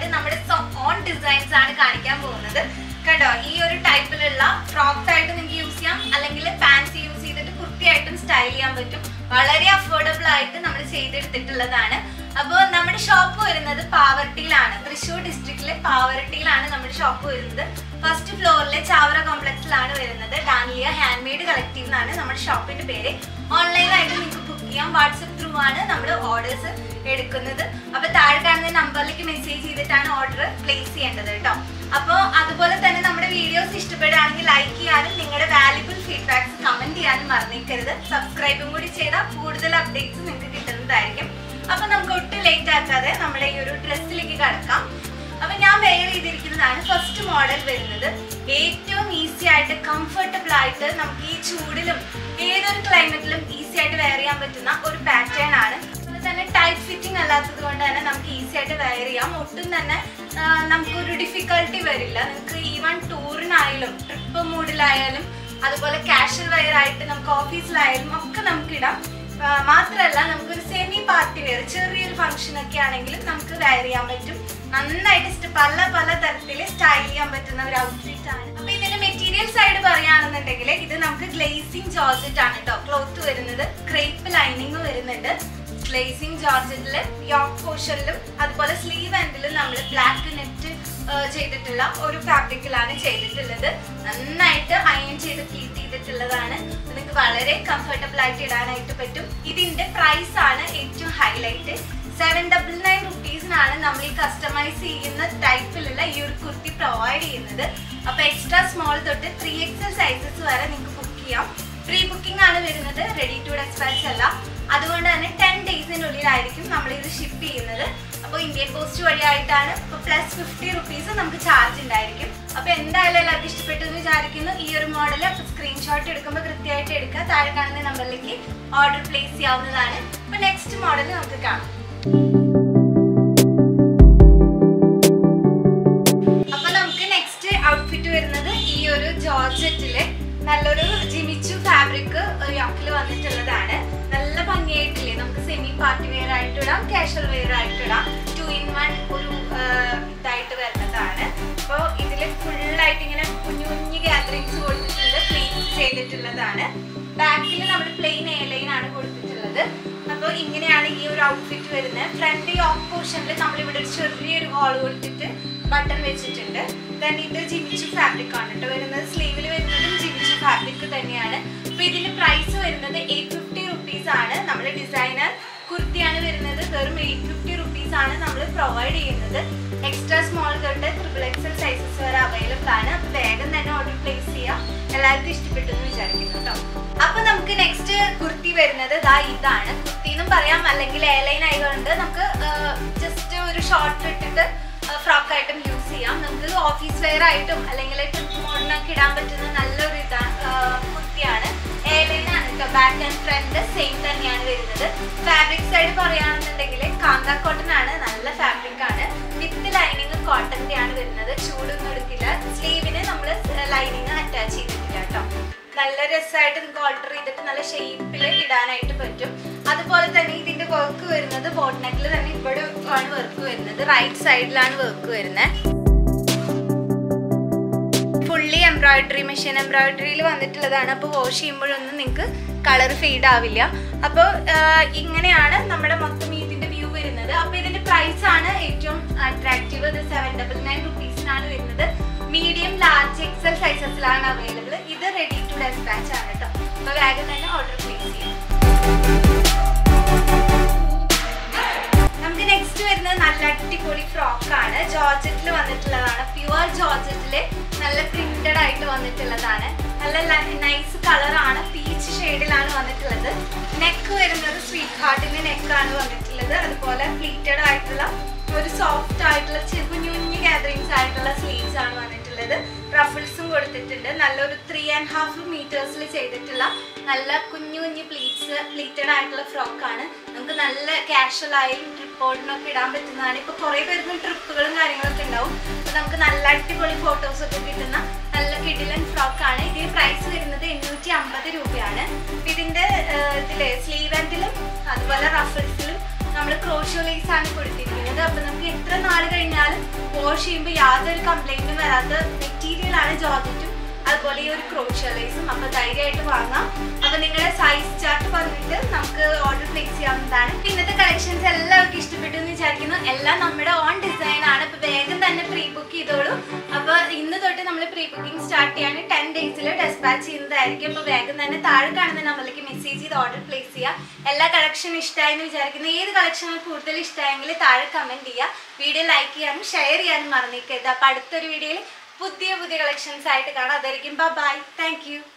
ആയിട്ട് നമ്മുടെ on designs ആണ് കാണിക്കാൻ പോകുന്നത് കണ്ടോ ഈ ഒരു ടൈപ്പിലുള്ള ഫ്രോക്സ് ആയിട്ട് നിങ്ങൾക്ക് യൂസ് ചെയ്യാം അല്ലെങ്കിൽ പാൻസ് യൂസ് ചെയ്തിട്ട് കുർത്തിയായിട്ടും സ്റ്റൈൽ ചെയ്യാൻ പറ്റും വളരെ അഫോർഡബിൾ ആയിട്ട് നമ്മൾ ചെയ്തെടുത്തിട്ടുള്ളതാണ് അപ്പോൾ നമ്മുടെ ഷോപ്പ് വരുന്നത് പാവർട്ടിയിലാണ് തൃശ്ശൂർ ഡിസ്ട്രിക്റ്റിലെ പാവർട്ടിയിലാണ് നമ്മുടെ ഷോപ്പ് വരുന്നത് ഫസ്റ്റ് ഫ്ലോറിലെ ചാവറ കോംപ്ലക്സിലാണ് വരുന്നത് ഡാനിയ ഹാൻഡ് മെയ്ഡ് കളക്റ്റീവ് എന്നാണ് നമ്മുടെ ഷോപ്പിന്റെ പേര് ഓൺലൈനായിട്ട് നിങ്ങൾക്ക് ബുക്ക് ചെയ്യാം വാട്സപ്പ് ത്രൂ ആണ് നമ്മൾ ഓർഡേഴ്സ് എടുക്കുന്നത് അപ്പൊ താഴെ കാണുന്ന നമ്പറിലേക്ക് മെസ്സേജ് ചെയ്തിട്ടാണ് ഓർഡർ പ്ലേസ് ചെയ്യേണ്ടത് കേട്ടോ അപ്പോൾ അതുപോലെ തന്നെ നമ്മുടെ വീഡിയോസ് ഇഷ്ടപ്പെടുകയാണെങ്കിൽ ലൈക്ക് ചെയ്യാനും നിങ്ങളുടെ വാല്യുബിൾ ഫീഡ്ബാക്സ് കമന്റ് ചെയ്യാനും മറന്നിരിക്കരുത് സബ്സ്ക്രൈബും കൂടി ചെയ്താൽ കൂടുതൽ അപ്ഡേറ്റ്സ് നിങ്ങൾക്ക് കിട്ടുന്നതായിരിക്കും അപ്പൊ നമുക്ക് ഒട്ടും ലേറ്റ് ആക്കാതെ നമ്മുടെ ഈ ഒരു ഡ്രസ്സിലേക്ക് കടക്കാം അപ്പൊ ഞാൻ വെയർ ചെയ്തിരിക്കുന്നതാണ് ഫസ്റ്റ് മോഡൽ വരുന്നത് ഏറ്റവും ഈസി ആയിട്ട് കംഫർട്ടബിൾ ആയിട്ട് നമുക്ക് ഈ ചൂടിലും ഏതൊരു ക്ലൈമറ്റിലും ഈസി ആയിട്ട് വെയർ ചെയ്യാൻ പറ്റുന്ന ഒരു പാറ്റേൺ ആണ് അതുപോലെ തന്നെ ടൈറ്റ് ഫിറ്റിംഗ് അല്ലാത്തത് കൊണ്ട് തന്നെ നമുക്ക് ഈസി ആയിട്ട് വെയർ ചെയ്യാം ഒട്ടും തന്നെ ആ, നമുക്കൊരു ഡിഫിക്കൽട്ടി വരില്ല നിങ്ങൾക്ക് ഈവൻ ടൂറിനായാലും ട്രിപ്പ് മൂഡിലായാലും അതുപോലെ കാഷ്വൽ വെയർ ആയിട്ട് നമുക്ക് ഓഫീസിലായാലും ഒക്കെ നമുക്ക് ഇടാം ആ, മാത്രല്ല നമുക്കൊരു സെമി പാർട്ടി വെയർ ചെറിയൊരു ഫംഗ്ഷൻ ഒക്കെ ആണെങ്കിലും നമുക്ക് വെയർ ചെയ്യാൻ പറ്റും നന്നായിട്ട് ഇഷ്ട പല പല തരത്തിൽ സ്റ്റൈൽ ചെയ്യാൻ പറ്റുന്ന ഒരു ഔട്ട്ഫിറ്റ് ആണ് അപ്പൊ ഇതിന്റെ മെറ്റീരിയൽ സൈഡ് പറയുകയാണെന്നുണ്ടെങ്കിൽ ഇത് നമുക്ക് ഗ്ലേസിംഗ് ജോർജറ്റ് ആണ് കേട്ടോ ക്ലോത്ത് വരുന്നത് ക്രേപ്പ് ലൈനിങ് വരുന്നുണ്ട് ഗ്ലേസിംഗ് ജോർജറ്റില് യോക്ക് പോർഷനിലും അതുപോലെ സ്ലീവ് എൻഡിലും നമ്മൾ ബ്ലാക്ക് നെറ്റ് ചെയ്തിട്ടുള്ള ഒരു ഫാബ്രിക്കിലാണ് ചെയ്തിട്ടുള്ളത് നന്നായിട്ട് അയൺ ചെയ്ത് പ്ലീറ്റ് ചെയ്തിട്ടുള്ളതാണ് നിങ്ങൾക്ക് വളരെ കംഫർട്ടബിൾ ആയിട്ട് ഇടാനായിട്ട് പറ്റും ഇതിന്റെ പ്രൈസ് ആണ് ഏറ്റവും ഹൈലൈറ്റ് സെവൻ ഡബിൾ നയൻ റുപ്പീസിനാണ് നമ്മൾ ഈ കസ്റ്റമൈസ് ചെയ്യുന്ന ടൈപ്പിലുള്ള ഈ ഒരു കുർത്തി പ്രൊവൈഡ് ചെയ്യുന്നത് അപ്പൊ എക്സ്ട്രാ സ്മോൾ തൊട്ട് ത്രീ എക്സൽ സൈസസ് വരെ നിങ്ങൾക്ക് ബുക്ക് ചെയ്യാം പ്രീ ബുക്കിംഗ് ആണ് വരുന്നത് റെഡി ടു ഡെസ്പാച്ച് അല്ല അതുകൊണ്ട് തന്നെ ടെൻ ഡേയ്സിനുള്ളിലായിരിക്കും നമ്മൾ ഇത് ഷിപ്പ് ചെയ്യുന്നത് അപ്പോൾ ഇന്ത്യൻ പോസ്റ്റ് വഴിയായിട്ടാണ് അപ്പോൾ പ്ലസ് ഫിഫ്റ്റി റുപ്പീസ് നമുക്ക് ചാർജ് ഉണ്ടായിരിക്കും അപ്പോൾ എന്തായാലും എല്ലാവർക്കും ഇഷ്ടപ്പെട്ടു എന്ന് വിചാരിക്കുന്നു ഈ ഒരു മോഡൽ അപ്പോൾ സ്ക്രീൻഷോട്ട് എടുക്കുമ്പോൾ കൃത്യമായിട്ട് എടുക്കുക താഴെ കാണുന്ന നമ്പറിലേക്ക് ഓർഡർ പ്ലേസ് ചെയ്യാവുന്നതാണ് അപ്പോൾ നെക്സ്റ്റ് മോഡൽ നമുക്ക് കാണാം അപ്പൊ നമുക്ക് നെക്സ്റ്റ് ഔട്ട്ഫിറ്റ് വരുന്നത് ഈ ഒരു ജോർജറ്റില് നല്ലൊരു ജിമിച്ചു ഫാബ്രിക് യോക്കിൽ വന്നിട്ടുള്ളതാണ് നല്ല ഭംഗിയായിട്ടില്ലേ നമുക്ക് സെമി പാർട്ടി വെയർ ആയിട്ട് ഇടാം കാഷ്വൽ വെയർ ആയിട്ട് ഇടാം ടു ഇൻ വൺ ഒരു ആ, ഇതായിട്ട് വരുന്നതാണ് അപ്പോൾ ഇതിൽ ഫുള്ളായിട്ട് ഇങ്ങനെ കുഞ്ഞു കുഞ്ഞു ഗ്യാതറിങ്സ് കൊടുത്തിട്ടുണ്ട് പ്ലേസ് ചെയ്തിട്ടുള്ളതാണ് ബാക്കിൽ നമ്മൾ പ്ലെയിൻ എ ലൈൻ ആണ് കൊടുത്തിട്ടുള്ളത് അപ്പോൾ ഇങ്ങനെയാണ് ഈ ഒരു ഔട്ട്ഫിറ്റ് വരുന്നത് ഫ്രണ്ട് യോക്ക് പോർഷനിൽ നമ്മൾ ഇവിടെ ഒരു ചെറിയൊരു ഹോൾ കൊടുത്തിട്ട് ബട്ടൺ വെച്ചിട്ടുണ്ട് ദെൻ ഇത് ജിമിച്ചു ഫാബ്രിക് ആണ് കേട്ടോ വരുന്നത് സ്ലീവിൽ വരുന്നതും ജിമിച്ചു ഫാബ്രിക് തന്നെയാണ് അപ്പൊ ഇതിന്റെ പ്രൈസ് വരുന്നത് എയ്റ്റ് ഫിഫ്റ്റി റുപ്പീസ് ആണ് നമ്മുടെ ഡിസൈനർ കുർത്തിയാണ് വരുന്നത് വെറും എയ്റ്റ് ഫിഫ്റ്റി റുപ്പീസ് ആണ് നമ്മൾ പ്രൊവൈഡ് ചെയ്യുന്നത് എക്സ്ട്രാ സ്മോൾ തൊട്ട് ട്രിപ്പിൾ എക്സൽ സൈസസ് വരെ അവൈലബിൾ ആണ് അപ്പൊ വേഗം തന്നെ ഓർഡർ പ്ലേസ് ചെയ്യാം എല്ലാവർക്കും ഇഷ്ടപ്പെട്ടു എന്ന് വിചാരിക്കുന്നു കേട്ടോ അപ്പൊ നമുക്ക് നെക്സ്റ്റ് കുർത്തി വരുന്നത് ദാ ഇതാണ് കുർത്തി എന്നും പറയാം അല്ലെങ്കിൽ എയർലൈൻ ആയതുകൊണ്ട് നമുക്ക് ജസ്റ്റ് ഒരു ഷോർട്ട് ഇട്ടിട്ട് ഫ്രോക്ക് ആയിട്ടും യൂസ് ചെയ്യാം നമുക്ക് ഓഫീസ് വെയർ ആയിട്ടും അല്ലെങ്കിൽ ട്രിപ്പ് മോഡിനൊക്കെ ഇടാൻ പറ്റുന്ന നല്ലൊരു ഇതാണ് കുർത്തിയാണ് എയർലൈൻ ആണ് കേട്ടോ ബാക്ക് ആൻഡ് ഫ്രണ്ട് സെയിം തന്നെയാണ് വരുന്നത് ഫാബ്രിക് സൈഡ് പറയുകയാണെന്നുണ്ടെങ്കിൽ കാന്ത കോട്ടൺ ആണ് നല്ല ഫാബ്രിക് ആണ് വിത്ത് ലൈനിങ് കോട്ടന്റെ ആണ് വരുന്നത് ചൂടൊന്നും എടുക്കില്ല സ്ലീവിന് നമ്മൾ ലൈനിങ് അറ്റാച്ച് ചെയ്തിട്ടില്ല കേട്ടോ നല്ല രസമായിട്ട് നിങ്ങൾക്ക് ഓൾട്ടർ ചെയ്തിട്ട് നല്ല ഷേപ്പിൽ ഇടാനായിട്ട് പറ്റും അതുപോലെ തന്നെ ഇതിന്റെ വർക്ക് വരുന്നത് ബോട്ട് നെക്കിൽ തന്നെ ഇവിടെ ആണ് വർക്ക് വരുന്നത് റൈറ്റ് സൈഡിലാണ് വർക്ക് വരുന്നത് ഫുള്ളി എംബ്രോയിഡറി മെഷീൻ എംബ്രോയിഡറിയിൽ വന്നിട്ടുള്ളതാണ് അപ്പോൾ വാഷ് ചെയ്യുമ്പോഴൊന്നും നിങ്ങൾക്ക് കളർ ഫെയ്ഡ് ആവില്ല അപ്പോൾ ഇങ്ങനെയാണ് നമ്മുടെ മൊത്തം ഇതിന്റെ വ്യൂ വരുന്നത് അപ്പോൾ ഇതിന്റെ പ്രൈസ് ആണ് ഏറ്റവും അട്രാക്റ്റീവ് ഇത് സെവൻ ഡബിൾ നയൻ റുപ്പീസിനാണ് വരുന്നത് മീഡിയം ലാർജ് എക്സൽ സൈസസിലാണ് അവൈലബിൾ ഇത് റെഡി ടു ഡെസ്പാച്ച് ആണ് കേട്ടോ അപ്പോൾ വേഗം തന്നെ ഓർഡർ പ്ലേസ് ചെയ്യാം നമുക്ക് നെക്സ്റ്റ് വരുന്നത് നല്ല അടിപൊളി ഫ്രോക്ക് ആണ് ജോർജറ്റിൽ വന്നിട്ടുള്ളതാണ് പ്യുവർ ജോർജറ്റില് നല്ല പ്രിന്റഡ് ആയിട്ട് വന്നിട്ടുള്ളതാണ് നല്ല നൈസ് കളറാണ് പീച്ച് ഷെയ്ഡിലാണ് വന്നിട്ടുള്ളത് നെക്ക് വരുന്നത് സ്വീറ്റ് ഹാർട്ടിന്റെ നെക്കാണ് വന്നിട്ടുള്ളത് അതുപോലെ പ്ലീറ്റഡ് ആയിട്ടുള്ള ഒരു സോഫ്റ്റ് ആയിട്ടുള്ള ചെറു കുഞ്ഞു കുഞ്ഞു ഗാദറിങ്സ് ആയിട്ടുള്ള സ്ലീവ്സ് ആണ് വന്നിട്ടുള്ളത് റഫിൾസും കൊടുത്തിട്ടുണ്ട് നല്ലൊരു ത്രീ ആൻഡ് ഹാഫ് മീറ്റേഴ്സിൽ ചെയ്തിട്ടുള്ള നല്ല കുഞ്ഞു കുഞ്ഞു പ്ലീറ്റ്സ് പ്ലീറ്റഡ് ആയിട്ടുള്ള ഫ്രോക്കാണ് നമുക്ക് നല്ല കാഷ്വൽ ആയും ട്രിപ്പോർഡിനൊക്കെ ഇടാൻ പറ്റുന്നതാണ് ഇപ്പൊ കുറെ പേർക്ക് ട്രിപ്പുകളും കാര്യങ്ങളൊക്കെ ഉണ്ടാവും അപ്പൊ നമുക്ക് നല്ല അടിപൊളി ഫോട്ടോസ് ഒക്കെ കിട്ടുന്ന നല്ല കിടിലൻ ഫ്രോക്കാണ് ഇതിന് പ്രൈസ് വരുന്നത് എണ്ണൂറ്റി അമ്പത് രൂപയാണ് അപ്പൊ ഇതിന്റെ ഏഹ്, ഇതില് സ്ലീവ് എൻഡിലും അതുപോലെ റഫിൾസിലും നമ്മൾ ക്രോഷോ ലേസ് ആണ് കൊടുത്തിരിക്കുന്നത് അപ്പൊ നമുക്ക് എത്ര നാൾ കഴിഞ്ഞാലും വാഷ് ചെയ്യുമ്പോൾ യാതൊരു കംപ്ലൈന്റും വരാത്ത മെറ്റീരിയൽ ആണ് ജോർജറ്റും അതുപോലെ ഈ ഒരു ക്രോഷോ ലേസും അപ്പൊ ധൈര്യമായിട്ട് വാങ്ങാം അപ്പൊ നിങ്ങളുടെ സൈസ് ചാർട്ട് പറഞ്ഞിട്ട് നമുക്ക് ഓർഡർ പ്ലേസ് ചെയ്യാവുന്നതാണ് അപ്പൊ ഇന്നത്തെ കളക്ഷൻസ് എല്ലാവർക്കും ഇഷ്ടപ്പെട്ടു എന്ന് വിചാരിക്കുന്നു എല്ലാം നമ്മുടെ ഓൺ ഡിസൈൻ ആണ് അപ്പൊ വേഗം തന്നെ പ്രീ ബുക്ക് ചെയ്തോളൂ അപ്പൊ ഇന്ന് തൊട്ട് നമ്മൾ പ്രീ ബുക്കിംഗ് സ്റ്റാർട്ട് ചെയ്യാണ് ടെൻ ഡേയ്സിൽ ഡെസ്പാച്ച് ചെയ്യുന്നതായിരിക്കും അപ്പൊ വേഗം തന്നെ താഴെ കാണുന്ന നമ്പറിലേക്ക് മെസ്സേജ് ചെയ്ത് ഓർഡർ പ്ലേസ് ചെയ്യുക എല്ലാ കളക്ഷനും ഇഷ്ടമായി എന്ന് വിചാരിക്കുന്നു ഏത് കളക്ഷനും കൂടുതൽ ഇഷ്ടമായെങ്കിൽ താഴെ കമന്റ് ചെയ്യുക വീഡിയോ ലൈക്ക് ചെയ്യാനും ഷെയർ ചെയ്യാനും മറന്നേക്കരുത് അപ്പൊ അടുത്തൊരു വീഡിയോയിൽ പുതിയ പുതിയ കളക്ഷൻസ് ആയിട്ട് കാണാം അതായിരിക്കും ബൈ താങ്ക് യു